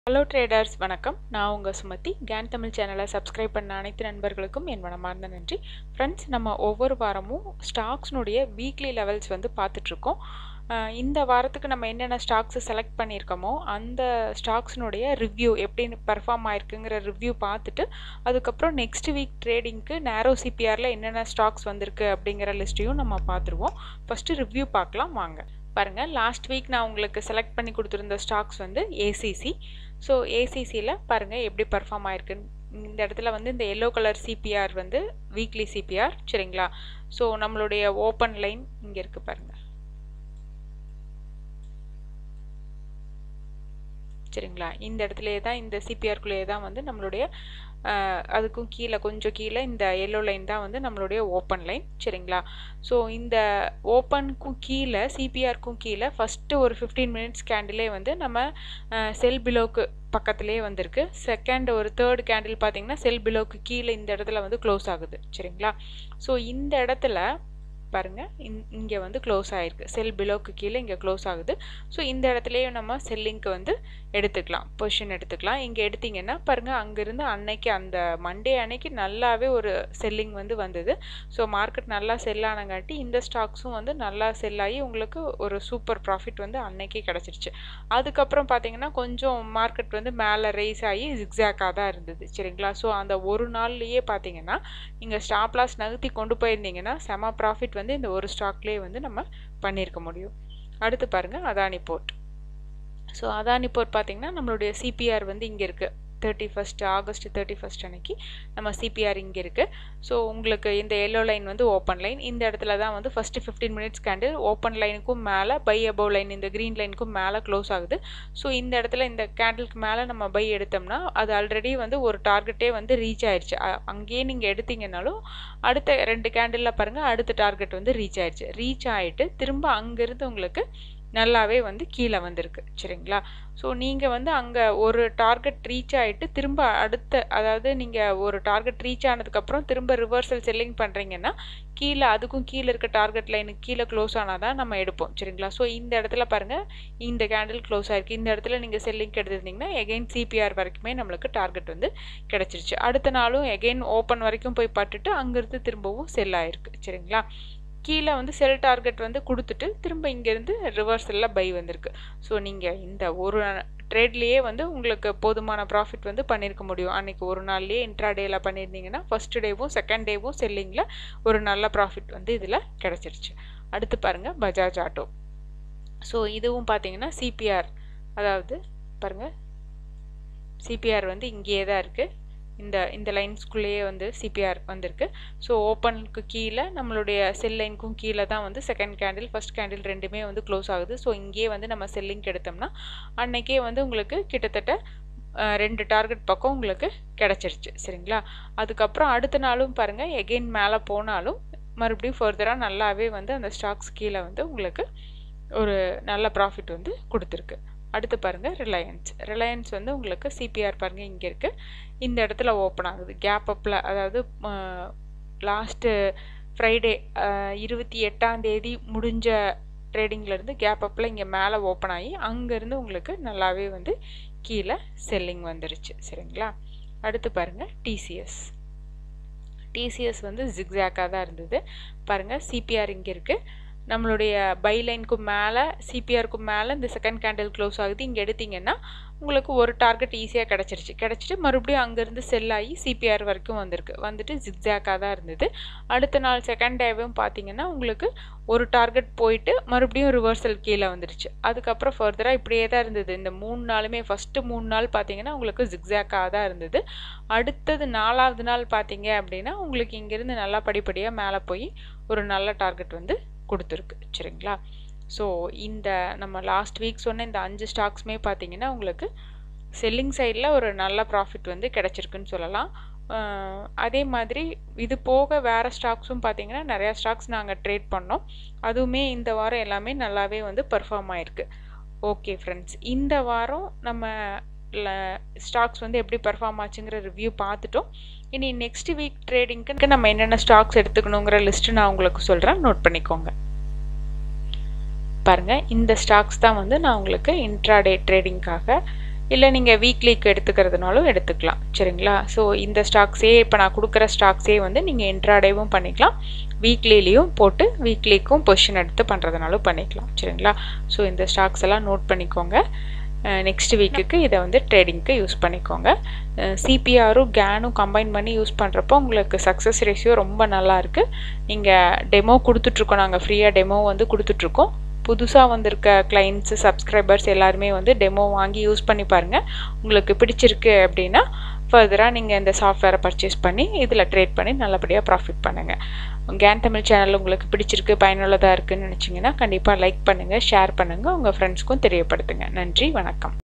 hello traders வணக்கம் நான் உங்கள் சுமதி கேன் தமிழ் சேனலை சப்ஸ்கிரைப் பண்ண அனைத்து நண்பர்களுக்கும் என் மனமார்ந்த நன்றி ஃப்ரெண்ட்ஸ் நம்ம ஒவ்வொரு வாரமும் ஸ்டாக்ஸ்னுடைய வீக்லி லெவல்ஸ் வந்து பார்த்துட்ருக்கோம் இந்த வாரத்துக்கு நம்ம என்னென்ன ஸ்டாக்ஸை செலக்ட் பண்ணியிருக்கோமோ அந்த ஸ்டாக்ஸ்னுடைய ரிவ்யூ எப்படி பர்ஃபார்ம் ஆயிருக்குங்கிற ரிவ்யூ பார்த்துட்டு அதுக்கப்புறம் நெக்ஸ்ட் வீக் ட்ரேடிங்க்கு நேரோ சிபிஆரில் என்னென்ன ஸ்டாக்ஸ் வந்திருக்கு அப்படிங்கிற லிஸ்ட்டையும் நம்ம பார்த்துருவோம் ஃபஸ்ட்டு ரிவ்யூ பார்க்கலாம் வாங்க பாருங்கள் லாஸ்ட் வீக் நான் உங்களுக்கு செலக்ட் பண்ணி கொடுத்துருந்த ஸ்டாக்ஸ் வந்து ஏசிசி ஸோ ஏசிசியில் பாருங்கள் எப்படி பர்ஃபார்ம் ஆயிருக்குன்னு இந்த இடத்துல வந்து இந்த எல்லோ கலர் சிபிஆர் வந்து வீக்லி சிபிஆர் சரிங்களா ஸோ நம்மளுடைய ஓப்பன் லைன் இங்கே இருக்குது பாருங்கள் சரிங்களா இந்த இடத்துலையே தான் இந்த சிபிஆர்க்குள்ளேயே தான் வந்து நம்மளுடைய அதுக்கும் கீழே கொஞ்சம் கீழே இந்த எல்லோ லைன் தான் வந்து நம்மளுடைய ஓப்பன் லைன் சரிங்களா ஸோ இந்த ஓப்பனுக்கும் கீழே சிபிஆருக்கும் கீழே ஃபஸ்ட்டு ஒரு ஃபிஃப்டீன் மினிட்ஸ் கேண்டிலே வந்து நம்ம செல் பிலோக்கு பக்கத்துலேயே வந்திருக்கு செகண்ட் ஒரு தேர்ட் கேண்டில் பார்த்தீங்கன்னா செல் பிலோக்கு கீழே இந்த இடத்துல வந்து க்ளோஸ் ஆகுது சரிங்களா ஸோ இந்த இடத்துல பாருங்கள் இந் இங்கே வந்து க்ளோஸ் ஆகிருக்கு செல் பிலோக்கு கீழே இங்கே க்ளோஸ் ஆகுது ஸோ இந்த இடத்துலையும் நம்ம செல்லிங்க்கு வந்து எடுத்துக்கலாம் பொசிஷன் எடுத்துக்கலாம் இங்கே எடுத்திங்கன்னா பாருங்கள் அங்கேருந்து அன்னைக்கு அந்த மண்டே அன்னைக்கு நல்லாவே ஒரு செல்லிங் வந்து வந்தது ஸோ மார்க்கெட் நல்லா செல் ஆனங்காட்டி இந்த ஸ்டாக்ஸும் வந்து நல்லா செல் ஆகி உங்களுக்கு ஒரு சூப்பர் ப்ராஃபிட் வந்து அன்னைக்கே கிடச்சிருச்சு அதுக்கப்புறம் பார்த்தீங்கன்னா கொஞ்சம் மார்க்கெட் வந்து மேலே ரைஸ் ஆகி ஜிக்ஸாக்காக தான் இருந்தது சரிங்களா ஸோ அந்த ஒரு நாள்லேயே பார்த்தீங்கன்னா நீங்கள் ஸ்டாப் லாஸ் நகர்த்தி கொண்டு போயிருந்தீங்கன்னா செம ப்ராஃபிட் வந்து இந்த ஒரு ஸ்டாக்லேயே வந்து நம்ம பண்ணியிருக்க முடியும் அடுத்து பாருங்கள் Adani port so Adani port பார்த்திங்கன்னா நம்மளுடைய சிபிஆர் வந்து இங்கே இருக்குது thirty first August thirty first அன்னைக்கு நம்ம சிபிஆர் இங்கே இருக்குது ஸோ உங்களுக்கு இந்த எல்லோ லைன் வந்து ஓப்பன் லைன் இந்த இடத்துல தான் வந்து first fifteen minutes candle open லைனுக்கும் மேலே பை அபவ் லைன் இந்த க்ரீன் லைனுக்கும் மேலே க்ளோஸ் ஆகுது ஸோ இந்த இடத்துல இந்த கேண்டிலுக்கு மேலே நம்ம பை எடுத்தோம்னா அது ஆல்ரெடி வந்து ஒரு டார்கெட்டே வந்து ரீச் ஆயிடுச்சு அங்கேயே நீங்கள் எடுத்தீங்கனாலும் அடுத்த ரெண்டு கேண்டிலில் பாருங்கள் அடுத்த டார்கெட் வந்து ரீச் ஆயிடுச்சு ரீச் ஆகிட்டு திரும்ப அங்கேருந்து உங்களுக்கு நல்லாவே வந்து கீழே வந்திருக்கு சரிங்களா ஸோ நீங்கள் வந்து அங்கே ஒரு டார்கெட் ரீச் ஆகிட்டு திரும்ப அடுத்த அதாவது நீங்கள் ஒரு டார்கெட் ரீச் ஆனதுக்கப்புறம் திரும்ப ரிவர்சல் செல்லிங் பண்ணுறீங்கன்னா கீழே அதுக்கும் கீழே இருக்க டார்கெட் லைனுக்கு கீழே க்ளோஸ் ஆனால் தான் நம்ம எடுப்போம் சரிங்களா ஸோ இந்த இடத்துல பாருங்கள் இந்த கேண்டில் க்ளோஸ் ஆகிருக்கு இந்த இடத்துல நீங்கள் செல்லிங் எடுத்துருந்தீங்கன்னா எகெயின் சிபிஆர் வரைக்குமே நம்மளுக்கு டார்கெட் வந்து கிடச்சிருச்சு அடுத்த நாளும் எகெயின் ஓப்பன் வரைக்கும் போய் பட்டுட்டு அங்கேருந்து திரும்பவும் செல் ஆகிருக்கு சரிங்களா கீழே வந்து செல் டார்கெட் வந்து கொடுத்துட்டு திரும்ப இங்கேருந்து ரிவர்சலில் பை வந்திருக்கு ஸோ நீங்கள் இந்த ஒரு ட்ரேட்லேயே வந்து உங்களுக்கு போதுமான ப்ராஃபிட் வந்து பண்ணியிருக்க முடியும் அன்றைக்கி ஒரு நாள்லேயே இன்ட்ராடேயில் பண்ணியிருந்தீங்கன்னா ஃபஸ்ட் டேவும் செகண்ட் டேவும் செல்லிங்கில் ஒரு நல்ல ப்ராஃபிட் வந்து இதில் கிடச்சிருச்சு அடுத்து பாருங்கள் பஜாஜ் ஆட்டோ ஸோ இதுவும் பார்த்தீங்கன்னா சிபிஆர் அதாவது பாருங்கள் சிபிஆர் வந்து இங்கேயே தான் இருக்குது இந்த இந்த லைன்ஸ்குள்ளேயே வந்து சிபிஆர் வந்திருக்கு ஸோ ஓப்பனுக்கு கீழே நம்மளுடைய செல் லைனுக்கும் கீழே தான் வந்து செகண்ட் கேண்டில் ஃபஸ்ட் கேண்டில் ரெண்டுமே வந்து க்ளோஸ் ஆகுது ஸோ இங்கேயே வந்து நம்ம செல்லிங் எடுத்தோம்னா அன்னைக்கே வந்து உங்களுக்கு கிட்டத்தட்ட ரெண்டு டார்கெட் பக்கம் உங்களுக்கு கிடச்சிருச்சு சரிங்களா அதுக்கப்புறம் அடுத்த நாளும் பாருங்கள் எகெயின் மேலே போனாலும் மறுபடியும் ஃபர்தராக நல்லாவே வந்து அந்த ஸ்டாக்ஸ் கீழே வந்து உங்களுக்கு ஒரு நல்ல ப்ராஃபிட் வந்து கொடுத்துருக்கு அடுத்து பாருங்கள் ரிலையன்ஸ் ரிலையன்ஸ் வந்து உங்களுக்கு சிபிஆர் பாருங்கள் இங்கே இருக்குது இந்த இடத்துல ஓப்பன் ஆகுது கேப் அப்பில் அதாவது லாஸ்ட்டு ஃப்ரைடே இருபத்தி எட்டாம் தேதி முடிஞ்ச ட்ரேடிங்லேருந்து கேப் அப்பில் இங்கே மேலே ஓப்பன் ஆகி அங்கேருந்து உங்களுக்கு நல்லாவே வந்து கீழே செல்லிங் வந்துருச்சு சரிங்களா அடுத்து பாருங்கள் டிசிஎஸ் டிசிஎஸ் வந்து ஜிக்ஸாக்காக தான் இருந்தது பாருங்கள் சிபிஆர் இங்கே இருக்குது நம்மளுடைய பை லைனுக்கு மேலே சிபிஆருக்கு மேலே இந்த செகண்ட் கேண்டில் க்ளோஸ் ஆகுது இங்கே எடுத்திங்கன்னா உங்களுக்கு ஒரு டார்கெட் ஈஸியாக கிடச்சிருச்சு கிடச்சிட்டு மறுபடியும் அங்கேருந்து செல் ஆகி சிபிஆர் வரைக்கும் வந்திருக்கு வந்துட்டு ஜிக்ஸாக்காக தான் இருந்தது அடுத்த நாள் செகண்ட் டேவும் பார்த்தீங்கன்னா உங்களுக்கு ஒரு டார்கெட் போயிட்டு மறுபடியும் ரிவர்சல் கீழே வந்துடுச்சு அதுக்கப்புறம் ஃபர்தராக இப்படியே தான் இருந்தது இந்த மூணு நாளுமே ஃபஸ்ட்டு மூணு நாள் பார்த்தீங்கன்னா உங்களுக்கு ஜிக்ஸாக்காக தான் இருந்தது அடுத்தது நாலாவது நாள் பார்த்தீங்க அப்படின்னா உங்களுக்கு இங்கேருந்து நல்லா படிப்படியாக மேலே போய் ஒரு நல்ல டார்கெட் வந்து கொடுத்துருக்கு சரிங்களா ஸோ இந்த நம்ம லாஸ்ட் வீக் சொன்ன இந்த அஞ்சு ஸ்டாக்ஸுமே பார்த்தீங்கன்னா உங்களுக்கு செல்லிங் சைடில் ஒரு நல்ல ப்ராஃபிட் வந்து கிடச்சிருக்குன்னு சொல்லலாம் அதே மாதிரி இது போக வேறு ஸ்டாக்ஸும் பார்த்தீங்கன்னா நிறையா ஸ்டாக்ஸ் நாங்கள் ட்ரேட் பண்ணோம் அதுவுமே இந்த வாரம் எல்லாமே நல்லாவே வந்து பர்ஃபார்ம் ஆயிருக்கு ஓகே ஃப்ரெண்ட்ஸ் இந்த வாரம் நம்ம ஸ்டாக்ஸ் வந்து எப்படி பர்ஃபார்ம் ஆச்சுங்கிற ரிவ்யூ பார்த்துட்டோம் இனி நெக்ஸ்ட் வீக் ட்ரேடிங்க்கு நம்ம என்னென்ன ஸ்டாக்ஸ் எடுத்துக்கணுங்கிற லிஸ்ட்டு நான் உங்களுக்கு சொல்கிறேன் நோட் பண்ணிக்கோங்க பாருங்கள் இந்த ஸ்டாக்ஸ் தான் வந்து நான் உங்களுக்கு இன்ட்ராடே ட்ரேடிங்காக இல்லை நீங்கள் வீக்லிக்கு எடுத்துக்கிறதுனாலும் எடுத்துக்கலாம் சரிங்களா ஸோ இந்த ஸ்டாக்ஸே இப்போ நான் கொடுக்குற ஸ்டாக்ஸே வந்து நீங்கள் இன்ட்ராடேவும் பண்ணிக்கலாம் வீக்லிலையும் போட்டு வீக்லிக்கும் பொசிஷன் எடுத்து பண்ணுறதுனாலும் பண்ணிக்கலாம் சரிங்களா ஸோ இந்த ஸ்டாக்ஸ் எல்லாம் நோட் பண்ணிக்கோங்க நெக்ஸ்ட் வீக்குக்கு இதை வந்து ட்ரேடிங்க்கு யூஸ் பண்ணிக்கோங்க சிபிஆரும் கேனும் கம்பைன் பண்ணி யூஸ் பண்ணுறப்போ உங்களுக்கு சக்ஸஸ் ரேஷியோ ரொம்ப நல்லா இருக்குது நீங்கள் டெமோ கொடுத்துட்ருக்கோம் நாங்கள் ஃப்ரீயாக டெமோ வந்து கொடுத்துட்ருக்கோம் புதுசாக வந்திருக்க கிளைண்ட்ஸு சப்ஸ்கிரைபர்ஸ் எல்லாருமே வந்து டெமோ வாங்கி யூஸ் பண்ணி பாருங்கள் உங்களுக்கு பிடிச்சிருக்கு அப்படின்னா ஃபர்தராக நீங்கள் இந்த சாஃப்ட்வேரை பர்ச்சேஸ் பண்ணி இதில் ட்ரேட் பண்ணி நல்லபடியாக ப்ராஃபிட் பண்ணுங்கள் கேன் தமிழ் சேனல் உங்களுக்கு பிடிச்சிருக்கு பயனுள்ளதாக இருக்குன்னு நினச்சிங்கன்னா கண்டிப்பாக லைக் பண்ணுங்கள் ஷேர் பண்ணுங்கள் உங்கள் ஃப்ரெண்ட்ஸ்க்கும் தெரியப்படுத்துங்க நன்றி வணக்கம்